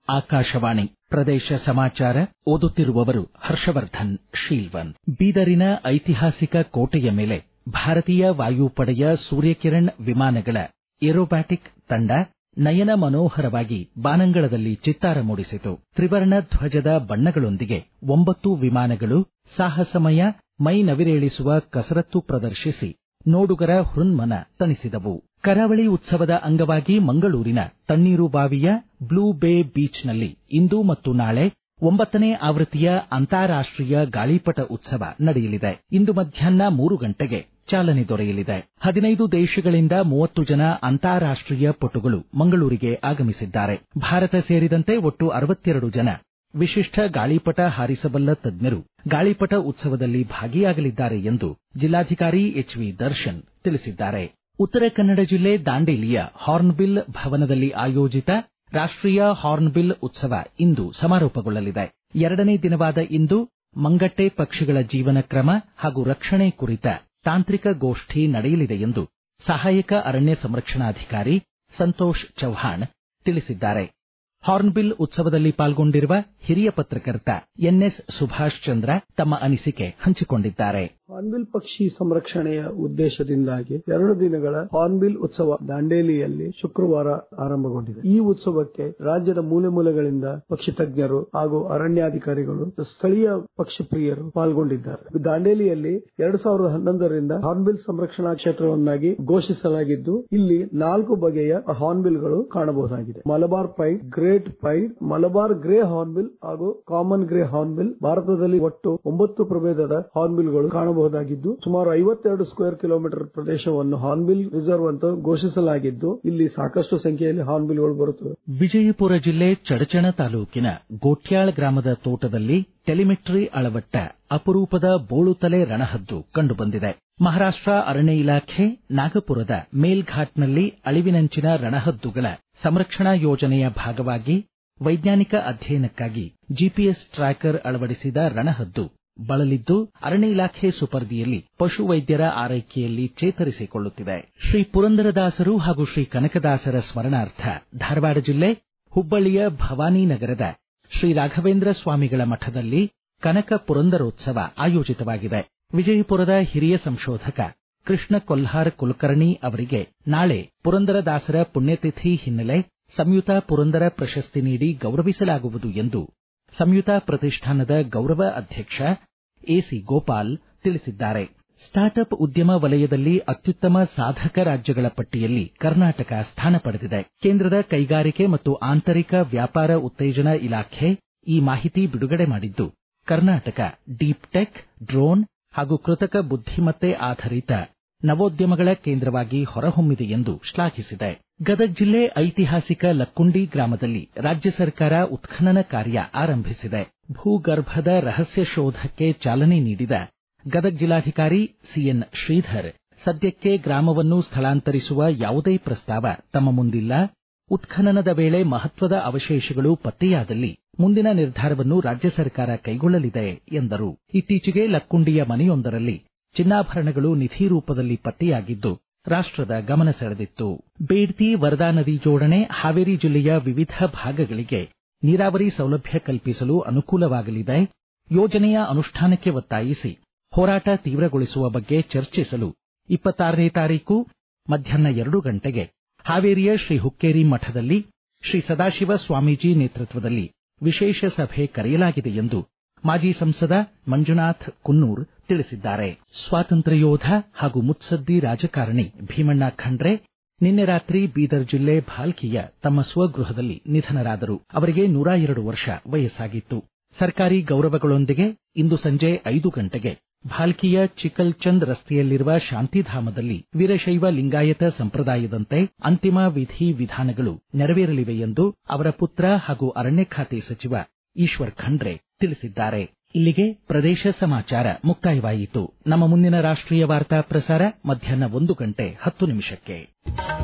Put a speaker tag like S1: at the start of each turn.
S1: ಆಕಾಶವಾಣಿ ಪ್ರದೇಶ ಸಮಾಚಾರ ಓದುತ್ತಿರುವವರು ಹರ್ಷವರ್ಧನ್ ಶೀಲ್ವನ್ ಬೀದರಿನ ಐತಿಹಾಸಿಕ ಕೋಟೆಯ ಮೇಲೆ ಭಾರತೀಯ ವಾಯುಪಡೆಯ ಸೂರ್ಯಕಿರಣ್ ವಿಮಾನಗಳ ಏರೋಬ್ಯಾಟಿಕ್ ತಂಡ ನಯನ ಮನೋಹರವಾಗಿ ಬಾನಂಗಳದಲ್ಲಿ ಚಿತ್ತಾರ ಮೂಡಿಸಿತು ತ್ರಿವರ್ಣ ಧ್ವಜದ ಬಣ್ಣಗಳೊಂದಿಗೆ ಒಂಬತ್ತು ವಿಮಾನಗಳು ಸಾಹಸಮಯ ಮೈ ನವಿರೇಳಿಸುವ ಕಸರತ್ತು ಪ್ರದರ್ಶಿಸಿ ನೋಡುಗರ ಹೃನ್ಮನ ತಣಿಸಿದವು ಕರಾವಳಿ ಉತ್ಸವದ ಅಂಗವಾಗಿ ಮಂಗಳೂರಿನ ತಣ್ಣೀರುಬಾವಿಯ ಬ್ಲೂ ಬೇ ಬೀಚ್ನಲ್ಲಿ ಇಂದು ಮತ್ತು ನಾಳೆ ಒಂಬತ್ತನೇ ಆವೃತ್ತಿಯ ಅಂತಾರಾಷ್ಟೀಯ ಗಾಳಿಪಟ ಉತ್ಸವ ನಡೆಯಲಿದೆ ಇಂದು ಮಧ್ಯಾಹ್ನ ಮೂರು ಗಂಟೆಗೆ ಚಾಲನೆ ದೊರೆಯಲಿದೆ ಹದಿನೈದು ದೇಶಗಳಿಂದ ಮೂವತ್ತು ಜನ ಅಂತಾರಾಷ್ಟೀಯ ಪಟುಗಳು ಮಂಗಳೂರಿಗೆ ಆಗಮಿಸಿದ್ದಾರೆ ಭಾರತ ಸೇರಿದಂತೆ ಒಟ್ಟು ಅರವತ್ತೆರಡು ಜನ ವಿಶಿಷ್ಟ ಗಾಳಿಪಟ ಹಾರಿಸಬಲ್ಲ ತಜ್ಞರು ಗಾಳಿಪಟ ಉತ್ಸವದಲ್ಲಿ ಭಾಗಿಯಾಗಲಿದ್ದಾರೆ ಎಂದು ಜಿಲ್ಲಾಧಿಕಾರಿ ಎಚ್ವಿ ದರ್ಶನ್ ತಿಳಿಸಿದ್ದಾರೆ ಉತ್ತರ ಕನ್ನಡ ಜಿಲ್ಲೆ ದಾಂಡೇಲಿಯ ಹಾರ್ನ್ಬಿಲ್ ಭವನದಲ್ಲಿ ಆಯೋಜಿತ ರಾಷ್ಟೀಯ ಹಾರ್ನ್ಬಿಲ್ ಉತ್ಸವ ಇಂದು ಸಮಾರೋಪಗೊಳ್ಳಲಿದೆ ಎರಡನೇ ದಿನವಾದ ಇಂದು ಮಂಗಟ್ಟೆ ಪಕ್ಷಿಗಳ ಜೀವನ ಕ್ರಮ ಹಾಗೂ ರಕ್ಷಣೆ ಕುರಿತ ತಾಂತ್ರಿಕ ಗೋಷ್ಠಿ ನಡೆಯಲಿದೆ ಎಂದು ಸಹಾಯಕ ಅರಣ್ಯ ಸಂರಕ್ಷಣಾಧಿಕಾರಿ ಸಂತೋಷ್ ಚವ್ಹಾಣ್ ತಿಳಿಸಿದ್ದಾರೆ ಹಾರ್ನ್ಬಿಲ್ ಉತ್ಸವದಲ್ಲಿ ಪಾಲ್ಗೊಂಡಿರುವ ಹಿರಿಯ ಪತ್ರಕರ್ತ ಎನ್ಎಸ್ ಸುಭಾಷ್ ಚಂದ್ರ ತಮ್ಮ ಅನಿಸಿಕೆ ಹಂಚಿಕೊಂಡಿದ್ದಾರೆ
S2: ಹಾರ್ನ್ಬಿಲ್ ಪಕ್ಷಿ ಸಂರಕ್ಷಣೆಯ ಉದ್ದೇಶದಿಂದಾಗಿ ಎರಡು ದಿನಗಳ ಹಾರ್ನ್ಬಿಲ್ ಉತ್ಸವ ದಾಂಡೇಲಿಯಲ್ಲಿ ಶುಕ್ರವಾರ ಆರಂಭಗೊಂಡಿದೆ ಈ ಉತ್ಸವಕ್ಕೆ ರಾಜ್ಯದ ಮೂಲೆ ಮೂಲೆಗಳಿಂದ ಪಕ್ಷಿ ತಜ್ಞರು ಹಾಗೂ ಅರಣ್ಯಾಧಿಕಾರಿಗಳು ಸ್ಥಳೀಯ ಪಕ್ಷಿ ಪ್ರಿಯರು ಪಾಲ್ಗೊಂಡಿದ್ದಾರೆ ದಾಂಡೇಲಿಯಲ್ಲಿ ಎರಡು ಸಾವಿರದ ಹನ್ನೊಂದರಿಂದ ಹಾರ್ನ್ಬಿಲ್ ಸಂರಕ್ಷಣಾ ಕ್ಷೇತ್ರವನ್ನಾಗಿ ಘೋಷಿಸಲಾಗಿದ್ದು ಇಲ್ಲಿ ನಾಲ್ಕು ಬಗೆಯ ಹಾರ್ನ್ಬಿಲ್ಗಳು ಕಾಣಬಹುದಾಗಿದೆ Malabar pied great pied Malabar grey hornbill ಹಾಗೂ ಕಾಮನ್ ಗ್ರೇ ಹಾರ್ನ್ಬಿಲ್ ಭಾರತದಲ್ಲಿ ಒಟ್ಟು ಒಂಬತ್ತು ಪ್ರಭೇದದ ಹಾರ್ನ್ಬಿಲ್ಗಳು ಕಾಣಬಹುದಾಗಿದ್ದು ಸುಮಾರು ಐವತ್ತೆರಡು ಸ್ಕ್ವೇರ್ ಕಿಲೋಮೀಟರ್ ಪ್ರದೇಶವನ್ನು ಹಾರ್ನ್ಬಿಲ್ ರಿಸರ್ವ್ ಅಂತ ಘೋಷಿಸಲಾಗಿದ್ದು ಇಲ್ಲಿ ಸಾಕಷ್ಟು ಸಂಖ್ಯೆಯಲ್ಲಿ ಹಾರ್ನ್ಬಿಲ್ಗಳು ಬರುತ್ತವೆ
S1: ವಿಜಯಪುರ ಜಿಲ್ಲೆ ಚಡಚಣ ತಾಲೂಕಿನ ಗೋಟ್ಯಾಳ್ ಗ್ರಾಮದ ತೋಟದಲ್ಲಿ ಟೆಲಿಮೆಟ್ರಿ ಅಳವಟ್ಟ ಅಪರೂಪದ ಬೋಳುತಲೆ ರಣಹದ್ದು ಕಂಡುಬಂದಿದೆ ಮಹಾರಾಷ್ಟ ಅರಣ್ಯ ಇಲಾಖೆ ನಾಗಪುರದ ಮೇಲ್ಘಾಟ್ನಲ್ಲಿ ಅಳಿವಿನಂಚಿನ ರಣಹದ್ದುಗಳ ಸಂರಕ್ಷಣಾ ಯೋಜನೆಯ ಭಾಗವಾಗಿ ವೈಜ್ಞಾನಿಕ ಅಧ್ಯಯನಕ್ಕಾಗಿ ಜಿಪಿಎಸ್ ಟ್ರ್ಯಾಕರ್ ಅಳವಡಿಸಿದ ರಣಹದ್ದು ಬಳಲಿದ್ದು ಅರಣ್ಯ ಇಲಾಖೆ ಸುಪರ್ದಿಯಲ್ಲಿ ಪಶುವೈದ್ಯರ ಆರೈಕೆಯಲ್ಲಿ ಚೇತರಿಸಿಕೊಳ್ಳುತ್ತಿದೆ ಶ್ರೀ ಪುರಂದರದಾಸರು ಹಾಗೂ ಶ್ರೀ ಕನಕದಾಸರ ಸ್ಮರಣಾರ್ಥ ಧಾರವಾಡ ಜಿಲ್ಲೆ ಹುಬ್ಬಳ್ಳಿಯ ಭವಾನಿನಗರದ ಶ್ರೀ ರಾಘವೇಂದ್ರ ಸ್ವಾಮಿಗಳ ಮಠದಲ್ಲಿ ಕನಕ ಪುರಂದರೋತ್ಸವ ಆಯೋಜಿತವಾಗಿದೆ ವಿಜಯಪುರದ ಹಿರಿಯ ಸಂಶೋಧಕ ಕೃಷ್ಣ ಕೊಲ್ಹಾರ್ ಕುಲಕರ್ಣಿ ಅವರಿಗೆ ನಾಳೆ ಪುರಂದರದಾಸರ ಪುಣ್ಯತಿಥಿ ಹಿನ್ನೆಲೆ ಸಂಯುತ ಪುರಂದರ ಪ್ರಶಸ್ತಿ ನೀಡಿ ಗೌರವಿಸಲಾಗುವುದು ಎಂದು ಸಂಯುತ ಪ್ರತಿಷ್ಠಾನದ ಗೌರವ ಅಧ್ಯಕ್ಷ ಎಸಿ ಗೋಪಾಲ್ ತಿಳಿಸಿದ್ದಾರೆ ಸ್ಟಾರ್ಟ್ಅಪ್ ಉದ್ಯಮ ವಲಯದಲ್ಲಿ ಅತ್ಯುತ್ತಮ ಸಾಧಕ ರಾಜ್ಯಗಳ ಪಟ್ಟಿಯಲ್ಲಿ ಕರ್ನಾಟಕ ಸ್ಥಾನ ಪಡೆದಿದೆ ಕೇಂದ್ರದ ಕೈಗಾರಿಕೆ ಮತ್ತು ಆಂತರಿಕ ವ್ಯಾಪಾರ ಉತ್ತೇಜನ ಇಲಾಖೆ ಈ ಮಾಹಿತಿ ಬಿಡುಗಡೆ ಮಾಡಿದ್ದು ಕರ್ನಾಟಕ ಡೀಪ್ ಟೆಕ್ ಡ್ರೋನ್ ಹಾಗೂ ಕೃತಕ ಬುದ್ಧಿಮತ್ತೆ ಆಧರಿತ ನವೋದ್ಯಮಗಳ ಕೇಂದ್ರವಾಗಿ ಹೊರಹೊಮ್ಮಿದೆ ಎಂದು ಶ್ಲಾಘಿಸಿದೆ ಗದಗ ಜಿಲ್ಲೆ ಐತಿಹಾಸಿಕ ಲಕ್ಕುಂಡಿ ಗ್ರಾಮದಲ್ಲಿ ರಾಜ್ಯ ಸರ್ಕಾರ ಉತ್ಖನನ ಕಾರ್ಯ ಆರಂಭಿಸಿದೆ ಭೂಗರ್ಭದ ರಹಸ್ಯ ಶೋಧಕ್ಕೆ ಚಾಲನೆ ನೀಡಿದ ಗದಗ ಜಿಲ್ಲಾಧಿಕಾರಿ ಸಿಎನ್ ಶ್ರೀಧರ್ ಸದ್ಯಕ್ಕೆ ಗ್ರಾಮವನ್ನು ಸ್ಥಳಾಂತರಿಸುವ ಯಾವುದೇ ಪ್ರಸ್ತಾವ ತಮ್ಮ ಮುಂದಿಲ್ಲ ಉತ್ಖನನದ ವೇಳೆ ಮಹತ್ವದ ಅವಶೇಷಗಳು ಪತ್ತೆಯಾದಲ್ಲಿ ಮುಂದಿನ ನಿರ್ಧಾರವನ್ನು ರಾಜ್ಯ ಸರ್ಕಾರ ಕೈಗೊಳ್ಳಲಿದೆ ಎಂದರು ಇತ್ತೀಚೆಗೆ ಲಕ್ಕುಂಡಿಯ ಮನೆಯೊಂದರಲ್ಲಿ ಚಿನ್ನಾಭರಣಗಳು ನಿಧಿ ರೂಪದಲ್ಲಿ ಪತ್ತೆಯಾಗಿದ್ದು ರಾಷ್ಟದ ಗಮನ ಸೆಳೆದಿತ್ತು ಬೇಡ್ತಿ ವರದಾ ನದಿ ಜೋಡಣೆ ಹಾವೇರಿ ಜಿಲ್ಲೆಯ ವಿವಿಧ ಭಾಗಗಳಿಗೆ ನೀರಾವರಿ ಸೌಲಭ್ಯ ಕಲ್ಪಿಸಲು ಅನುಕೂಲವಾಗಲಿದೆ ಯೋಜನೆಯ ಅನುಷ್ಠಾನಕ್ಕೆ ಒತ್ತಾಯಿಸಿ ಹೋರಾಟ ತೀವ್ರಗೊಳಿಸುವ ಬಗ್ಗೆ ಚರ್ಚಿಸಲು ಇಪ್ಪತ್ತಾರನೇ ತಾರೀಕು ಮಧ್ಯಾಹ್ನ ಎರಡು ಗಂಟೆಗೆ ಹಾವೇರಿಯ ಶ್ರೀ ಹುಕ್ಕೇರಿ ಮಠದಲ್ಲಿ ಶ್ರೀ ಸದಾಶಿವ ಸ್ವಾಮೀಜಿ ನೇತೃತ್ವದಲ್ಲಿ ವಿಶೇಷ ಸಭೆ ಕರೆಯಲಾಗಿದೆ ಎಂದು ಮಾಜಿ ಸಂಸದ ಮಂಜುನಾಥ್ ಕುನ್ನೂರ್ ತಿಳಿಸಿದ್ದಾರೆ ಸ್ವಾತಂತ್ರ್ಯ ಯೋಧ ಹಾಗೂ ಮುತ್ಸದ್ದಿ ರಾಜಕಾರಣಿ ಭೀಮಣ್ಣ ಖಂಡ್ರೆ ನಿನ್ನೆ ರಾತ್ರಿ ಬೀದರ್ ಜಿಲ್ಲೆ ಭಾಲ್ಕಿಯ ತಮ್ಮ ಸ್ವಗೃಹದಲ್ಲಿ ನಿಧನರಾದರು ಅವರಿಗೆ ನೂರ ಎರಡು ವರ್ಷ ವಯಸ್ಸಾಗಿತ್ತು ಸರ್ಕಾರಿ ಗೌರವಗಳೊಂದಿಗೆ ಇಂದು ಸಂಜೆ ಐದು ಗಂಟೆಗೆ ಭಾಲ್ಕಿಯ ಚಿಕಲ್ಚಂದ್ ರಸ್ತೆಯಲ್ಲಿರುವ ಶಾಂತಿಧಾಮದಲ್ಲಿ ವೀರಶೈವ ಲಿಂಗಾಯತ ಸಂಪ್ರದಾಯದಂತೆ ಅಂತಿಮ ವಿಧಿ ವಿಧಾನಗಳು ನೆರವೇರಲಿವೆ ಎಂದು ಅವರ ಪುತ್ರ ಹಾಗೂ ಅರಣ್ಯ ಖಾತೆ ಸಚಿವ ಈಶ್ವರ್ ಖಂಡ್ರೆ ತಿಳಿಸಿದ್ದಾರೆ ಇಲ್ಲಿಗೆ ಪ್ರದೇಶ ಸಮಾಚಾರ ಮುಕ್ತಾಯವಾಯಿತು ನಮ್ಮ ಮುಂದಿನ ರಾಷ್ಟೀಯ ವಾರ್ತಾ ಪ್ರಸಾರ ಮಧ್ಯಾಹ್ನ ಒಂದು ಗಂಟೆ ಹತ್ತು ನಿಮಿಷಕ್ಕೆ